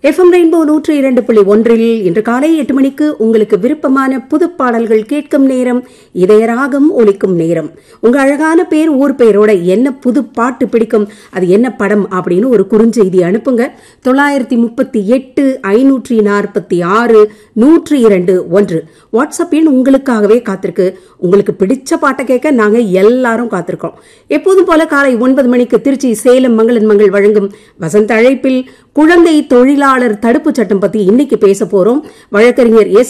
FM rainbow நூற்றி இரண்டு புள்ளி ஒன்றில் இன்று காலை எட்டு மணிக்கு உங்களுக்கு விருப்பமான புது பாடல்கள் கேட்கும் நேரம் இதயராகம் ஒலிக்கும் நேரம் உங்க அழகான பேர் ஊர் பெயரோட என்ன புது பாட்டு பிடிக்கும் அது என்ன படம் அப்படின்னு ஒரு குறுஞ்செய்தி அனுப்புங்க தொள்ளாயிரத்தி முப்பத்தி எட்டு ஐநூற்றி நாற்பத்தி ஆறு நூற்றி இரண்டு ஒன்று வாட்ஸ்அப் எண் உங்களுக்காகவே காத்திருக்கு உங்களுக்கு பிடிச்ச பாட்டை கேட்க நாங்க எல்லாரும் காத்திருக்கோம் எப்போதும் போல காலை ஒன்பது மணிக்கு திருச்சி சேலம் மங்களன் மங்கள் வழங்கும் வசந்த அழைப்பில் குழந்தை தொழிலாளர் தடுப்பு சட்டம் பத்தி இன்னைக்கு பேச போறோம் வழக்கறிஞர் எஸ்